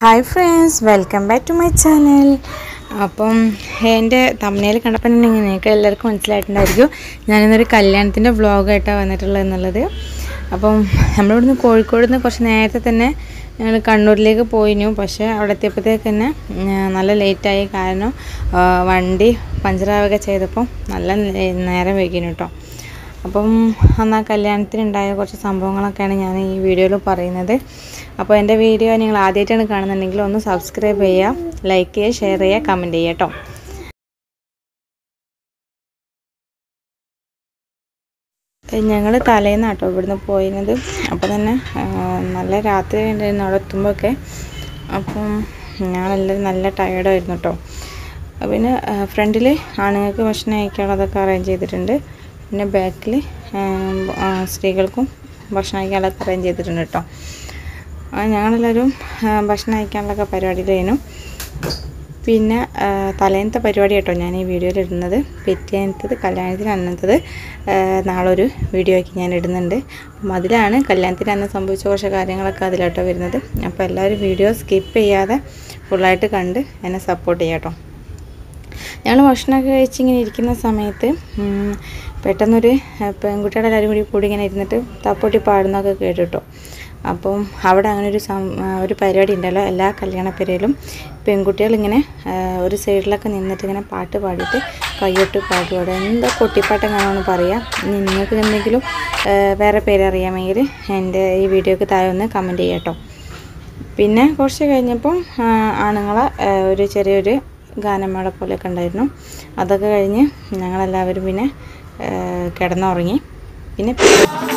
hi friends welcome back to my channel അപ്പം എൻ്റെ തമ്മനയിൽ കണ്ടപ്പോൾ തന്നെ നിങ്ങൾക്ക് എല്ലാവർക്കും മനസ്സിലായിട്ടുണ്ടായിരിക്കും ഞാനിന്നൊരു കല്യാണത്തിൻ്റെ വ്ളോഗായിട്ടാണ് വന്നിട്ടുള്ളത് എന്നുള്ളത് അപ്പം നമ്മളിവിടുന്ന് കോഴിക്കോട് നിന്ന് കുറച്ച് നേരത്തെ തന്നെ ഞങ്ങൾ കണ്ണൂരിലേക്ക് പോയിരുന്നു പക്ഷേ അവിടെ എത്തിയപ്പോഴത്തേക്ക് തന്നെ ഉം, നല്ല ലേറ്റായി കാരണം ആ, വണ്ടി പഞ്ചറാവുക ചെയ്തപ്പം നല്ല നേ- നേരം വൈകിന് കേട്ടോ അപ്പം അന്ന് ആ കല്യാണത്തിനുണ്ടായ കുറച്ച് സംഭവങ്ങളൊക്കെയാണ് ഞാൻ ഈ വീഡിയോയിൽ പറയുന്നത് അപ്പോൾ എൻ്റെ വീഡിയോ നിങ്ങൾ ആദ്യമായിട്ടാണ് കാണുന്നുണ്ടെങ്കിൽ ഒന്ന് സബ്സ്ക്രൈബ് ചെയ്യുക ലൈക്ക് ചെയ്യുക ഷെയർ ചെയ്യുക കമൻറ്റ് ചെയ്യുക കേട്ടോ ഞങ്ങൾ തലേന്ന് കേട്ടോ ഇവിടുന്ന് പോയിരുന്നത് അപ്പോൾ തന്നെ ആ, നല്ല രാത്രി ഉണ്ടായിരുന്നു അവിടെ എത്തുമ്പോഴൊക്കെ അപ്പം ഞങ്ങളെല്ലാവരും നല്ല ടയേർഡായിരുന്നു കേട്ടോ അപ്പോൾ പിന്നെ ഫ്രണ്ടിൽ ആണുങ്ങൾക്ക് ഭക്ഷണം കഴിക്കാനുള്ളതൊക്കെ അറേഞ്ച് ചെയ്തിട്ടുണ്ട് പിന്നെ ബാക്കിൽ സ്ത്രീകൾക്കും ഭക്ഷണം കഴിക്കാനുള്ളതൊക്കെ അറേഞ്ച് ചെയ്തിട്ടുണ്ട് കേട്ടോ ആ, ഞങ്ങളെല്ലാവരും ആ, ഭക്ഷണം കഴിക്കാനുള്ളൊക്കെ പരിപാടിയിലായിരുന്നു പിന്നെ ആ, തലേന്നത്തെ പരിപാടി കേട്ടോ ഞാൻ ഈ വീഡിയോയിൽ ഇടുന്നത് പിറ്റേന്നത്തത് കല്യാണത്തിന് അന്നത്തത് ആ, നാളെ ഒരു വീഡിയോ ആക്കി ഞാൻ ഇടുന്നുണ്ട് അപ്പം അതിലാണ് കല്യാണത്തിന് അന്ന് സംഭവിച്ച കുറച്ച് കാര്യങ്ങളൊക്കെ അതിലോട്ടോ വരുന്നത് അപ്പോൾ എല്ലാവരും വീഡിയോ സ്കിപ്പ് ചെയ്യാതെ ഫുള്ളായിട്ട് കണ്ട് എന്നെ സപ്പോർട്ട് ചെയ്യാം കേട്ടോ ഞങ്ങൾ ഭക്ഷണമൊക്കെ കഴിച്ച് ഇങ്ങനെ ഇരിക്കുന്ന സമയത്ത് ഉം, പെട്ടെന്നൊരു ആ, പെൺകുട്ടിയുടെ എല്ലാവരും കൂടി കൂടി ഇങ്ങനെ ഇരുന്നിട്ട് തപ്പൊട്ടി പാടുന്നൊക്കെ കേട്ടു കേട്ടോ അപ്പം അവിടെ അങ്ങനെ ഒരു സം ആ, ഒരു പരിപാടി ഉണ്ടല്ലോ എല്ലാ കല്യാണപ്പെരയിലും പെൺകുട്ടികൾ ഇങ്ങനെ ആ, ഒരു സൈഡിലൊക്കെ നിന്നിട്ട് ഇങ്ങനെ പാട്ട് പാടിയിട്ട് കയ്യൊട്ട് പാട്ട് പാടുക എന്താ കൊട്ടിപ്പാട്ടെങ്ങാണെന്ന് പറയാം ഇനി നിങ്ങൾക്ക് എന്തെങ്കിലും ആ, വേറെ പേര് അറിയാമെങ്കിൽ എൻ്റെ ഈ വീഡിയോക്ക് താഴെ ഒന്ന് കമൻറ്റ് ചെയ്യാം കേട്ടോ പിന്നെ കുറച്ച് കഴിഞ്ഞപ്പം ആ, ആണുങ്ങളെ ആ, ഒരു ചെറിയൊരു ഗാനമേള പോലെയൊക്കെ ഉണ്ടായിരുന്നു അതൊക്കെ കഴിഞ്ഞ് ഞങ്ങളെല്ലാവരും പിന്നെ ആ, കിടന്നുറങ്ങി പിന്നെ